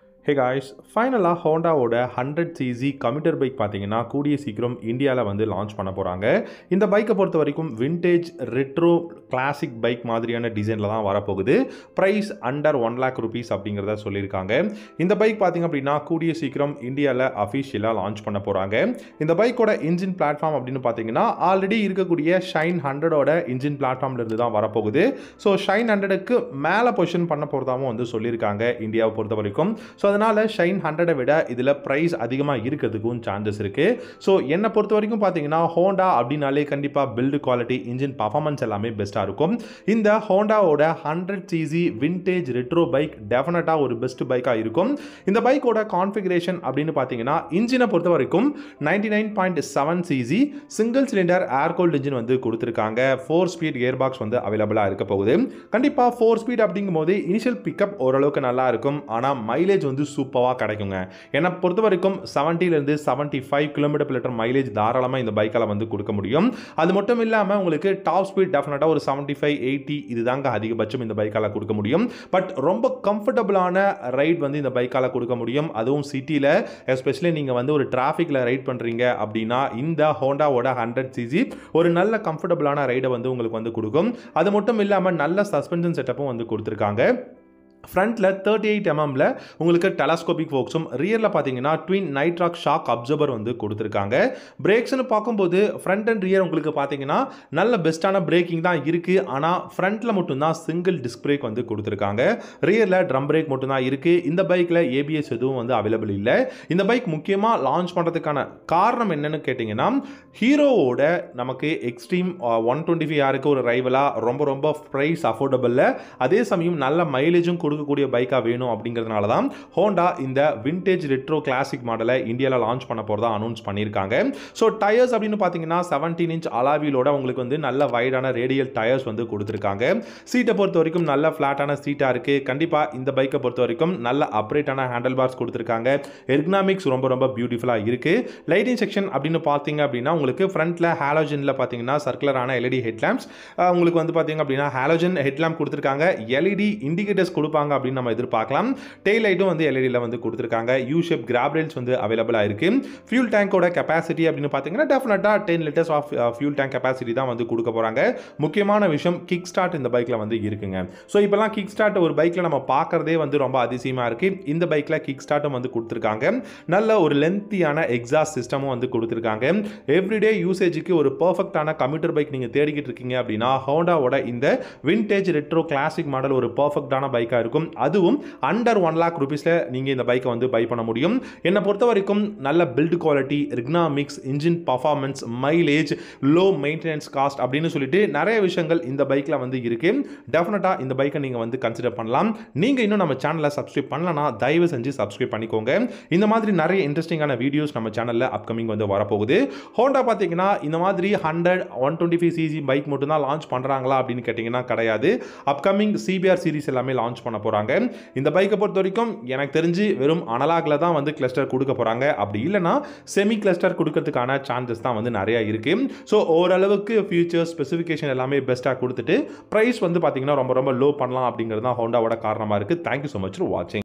ஹே guys ஃபைனலாக ஹோண்டாவோட hundred CC commuter bike பார்த்தீங்கன்னா கூடிய சீக்கிரம் இந்தியாவில் வந்து லான்ச் பண்ண போகிறாங்க இந்த பைக்கை பொறுத்த வரைக்கும் விண்டேஜ் ரெட்ரோ கிளாசிக் பைக் மாதிரியான டிசைனில் தான் வரப்போகுது price under one lakh rupees அப்படிங்கிறத சொல்லியிருக்காங்க இந்த பைக் பார்த்தீங்க அப்படின்னா கூடிய சீக்கிரம் இந்தியாவில் அஃபிஷியலாக லான்ச் பண்ண போகிறாங்க இந்த பைக்கோட இன்ஜின் பிளாட்ஃபார்ம் அப்படின்னு பார்த்தீங்கன்னா ஆல்ரெடி இருக்கக்கூடிய ஷைன் ஹண்ட்ரடோட இன்ஜின் பிளாட்ஃபார்ம்ல இருந்து தான் வரப்போகுது ஸோ ஷைன் ஹண்ட்ரடுக்கு மேலே பொசிஷன் பண்ண போகிறதாவும் வந்து சொல்லியிருக்காங்க இந்தியாவை பொறுத்த வரைக்கும் ஸோ அதனால் ஷைன் ஹண்ட்ரடை விட இதில் ப்ரைஸ் அதிகமாக இருக்கிறதுக்கும் சான்சஸ் இருக்குது ஸோ என்னை பொறுத்த வரைக்கும் பார்த்தீங்கன்னா ஹோண்டா அப்படின்னாலே கண்டிப்பாக பில்டு குவாலிட்டி இன்ஜின் பர்ஃபார்மன்ஸ் எல்லாமே பெஸ்ட்டாக இருக்கும் இந்த ஹோண்டாவோட hundred CC vintage retro bike டெஃபினட்டாக ஒரு பெஸ்ட் பைக்காக இருக்கும் இந்த பைக்கோட கான்ஃபிகரேஷன் அப்படின்னு பார்த்தீங்கன்னா இன்ஜினை பொறுத்த வரைக்கும் ninety nine point seven CC single cylinder air cooled engine வந்து கொடுத்துருக்காங்க ஃபோர் ஸ்பீட் கியர் பாக்ஸ் வந்து அவைலபிளாக இருக்க போகுது கண்டிப்பாக ஃபோர் ஸ்பீட் அப்படிங்கும்போது இனிஷியல் பிக்கப் ஓரளவுக்கு நல்லா இருக்கும் ஆனால் மைலேஜ் வந்து சூப்பராக கிடைக்குங்க என்னை பொறுத்த வரைக்கும் செவன்ட்டிலேருந்து seventy five kilometre per litre mileage தாராளமாக இந்த பைக்கால் வந்து கொடுக்க முடியும் அது மட்டும் இல்லாமல் உங்களுக்கு டாப் ஸ்பீட் டெஃபினட்டாக ஒரு செவன்ட்டி ஃபைவ் எயிட்டி இதுதாங்க அதிகபட்சம் இந்த பைக்கால் கொடுக்க முடியும் பட் ரொம்ப கம்ஃபர்டபுளான ரைட் வந்து இந்த பைக்கால் கொடுக்க முடியும் அதுவும் சிட்டியில் எஸ்பெஷலி நீங்கள் வந்து ஒரு டிராஃபிக்கில் ரைட் பண்ணுறீங்க அப்படின்னா இந்த ஹோண்டாவோட ஹண்ட்ரட் சிசி ஒரு நல்ல கம்ஃபர்டபுளான ரைடை வந்து உங்களுக்கு வந்து கொடுக்கும் அது மட்டும் இல்லாமல் நல்ல சஸ்பென்ஷன் செட்டப்பும் வந்து கொடுத்துருக்காங்க ஃப்ரண்ட்டில் தேர்ட்டி எயிட் எம்எம்ல உங்களுக்கு டெலாஸ்கோபிக் ஃபோக்ஸும் ரியரில் பார்த்தீங்கன்னா ட்வின் நைட்ராக் ஷாக் அப்சர்வர் வந்து கொடுத்துருக்காங்க பிரேக்ஸ்னு பார்க்கும்போது ஃப்ரண்ட் அண்ட் ரியர் உங்களுக்கு பார்த்தீங்கன்னா நல்ல பெஸ்ட்டான பிரேக்கிங் தான் இருக்குது ஆனால் ஃப்ரண்ட்டில் மட்டும்தான் சிங்கிள் டிஸ்க் பிரேக் வந்து கொடுத்துருக்காங்க ரியரில் ட்ரம் பிரேக் மட்டும்தான் இருக்குது இந்த பைக்கில் ஏபிஎஸ் எதுவும் வந்து அவைலபிள் இல்லை இந்த பைக் முக்கியமாக லான்ச் பண்ணுறதுக்கான காரணம் என்னன்னு கேட்டிங்கன்னா ஹீரோவோட நமக்கு எக்ஸ்ட்ரீம் ஒன் டுவெண்ட்டி ஃபைவ் ஆருக்கு ஒரு ரைவலாக ரொம்ப ரொம்ப ப்ரைஸ் அஃபோர்டபுளில் அதே சமயம் நல்ல மைலேஜும் கொடுக்கக்கூடிய பைக்காக வேணும் அப்படிங்கிறதுனால தான் ஹோண்டா இந்த விண்டேஜ் ரெட்ரோ கிளாசிக் மாடலை இந்தியாவில் லான்ச் பண்ண போகிறதா அனௌன்ஸ் பண்ணியிருக்காங்க ஸோ டயர்ஸ் அப்படின்னு பார்த்தீங்கன்னா செவன்டீன் இன்ச் அலாவிலோட உங்களுக்கு வந்து நல்ல வைடான ரேடியல் டயர்ஸ் வந்து கொடுத்துருக்காங்க சீட்டை பொறுத்த வரைக்கும் நல்ல ஃப்ளாட்டான சீட்டாக இருக்குது கண்டிப்பாக இந்த பைக்கை பொறுத்த வரைக்கும் நல்ல அப்ரேட்டான ஹேண்டில் பார்ஸ் கொடுத்துருக்காங்க எர்கனாமிக்ஸ் ரொம்ப ரொம்ப பியூட்டிஃபுல்லாக இருக்குது லைட்டிங் செக்ஷன் அப்படின்னு பார்த்தீங்க அப்படின்னா உங்களுக்கு ஃப்ரண்ட்டில் ஹாலோஜனில் பார்த்தீங்கன்னா சர்க்குலரான எல்இடி ஹெட்லாம்ப்ஸ் உங்களுக்கு வந்து பார்த்தீங்க அப்படின்னா ஹாலோஜன் ஹெட்லாம்ப் கொடுத்துருக்காங்க எல்இடி இண்டிகேட்டர்ஸ் கொடுப்பாங்க அப்படின்னு நம்ம எதிர்பார்க்கலாம் டெய்ல் லைட்டும் வந்து எல்இடியில் வந்து கொடுத்துருக்காங்க யூ ஷேப் கிராப் ரேல்ஸ் வந்து அவைலபிளாக இருக்குது ஃபியூல் டேங்கோட கெப்பாசிட்டி அப்படின்னு பார்த்தீங்கன்னா டெஃபினட்டாக ten litres of fuel tank capacity தான் வந்து கொடுக்க போகிறாங்க முக்கியமான விஷயம் கிக் ஸ்டார்ட் இந்த பைக்கில் வந்து இருக்குங்க ஸோ இப்போலாம் கிக் ஸ்டார்ட் ஒரு பைக்கில் நம்ம பார்க்குறதே வந்து ரொம்ப அதிசயமாக இருக்குது இந்த பைக்கில் கிக் ஸ்டார்ட்டும் வந்து கொடுத்துருக்காங்க நல்ல ஒரு லென்த்தியான எக்ஸாஸ்ட் சிஸ்டமும் வந்து கொடுத்துருக்காங்க எவ்ரிடே யூசேஜுக்கு ஒரு பர்ஃபெக்டான கம்ப்யூட்டர் பைக் நீங்கள் தேடிக்கிட்டு இருக்கீங்க அப்படின்னா ஹோண்டாவோட இந்த விண்டேஜ் ரெட்ரோ கிளாசிக் மாடல் ஒரு பர்ஃபெக்டான பைக்காக இருக்கும் அதுவும் அண்டர் ஒன் லேக் ருபீஸில் நீங்கள் இந்த பைக்கை வந்து பை பண்ண முடியும் என்னை பொறுத்த வரைக்கும் நல்ல build quality ergonomics engine performance mileage low maintenance cost அப்படின்னு சொல்லிட்டு நிறைய விஷயங்கள் இந்த பைக்கில் வந்து இருக்குது டெஃபினட்டாக இந்த பைக்கை நீங்கள் வந்து கன்சிடர் பண்ணலாம் நீங்கள் இன்னும் நம்ம சேனலை சப்ஸ்கிரைப் பண்ணலனா தயவு செஞ்சு சப்ஸ்கிரைப் பண்ணிக்கோங்க இந்த மாதிரி நிறைய இன்ட்ரெஸ்டிங்கான வீடியோஸ் நம்ம சேனலில் அப்கமிங் வந்து வரப்போகுது ஹோண்டா பார்த்தீங்கன்னா இந்த மாதிரி hundred one twenty five CC bike மட்டும் தான் லான்ச் பண்ணுறாங்களா அப்படின்னு கேட்டிங்கன்னா கிடையாது அப்கமிங் சிபிஆர் சீரிஸ் எல்லாமே லான்ச் பண்ண போகிறாங்க இந்த பைக்கை பொறுத்த வரைக்கும் எனக்கு தெரிஞ்சு வெறும் அனலாகில் தான் வந்து கிளஸ்டர் கொடுக்க போகிறாங்க அப்படி இல்லைனா செமி கிளஸ்டர் கொடுக்கறதுக்கான சான்சஸ் தான் வந்து நிறையா இருக்குது ஸோ ஓரளவுக்கு ஃபியூச்சர் ஸ்பெசிஃபிகேஷன் எல்லாமே பெஸ்ட்டாக கொடுத்துட்டு ப்ரைஸ் வந்து பார்த்தீங்கன்னா ரொம்ப ரொம்ப லோ பண்ணலாம் அப்படிங்கிறது தான் ஹோண்டாவோட காரணமாக இருக்குது தேங்க்யூ ஸோ மச் ஃபார் வாட்சிங்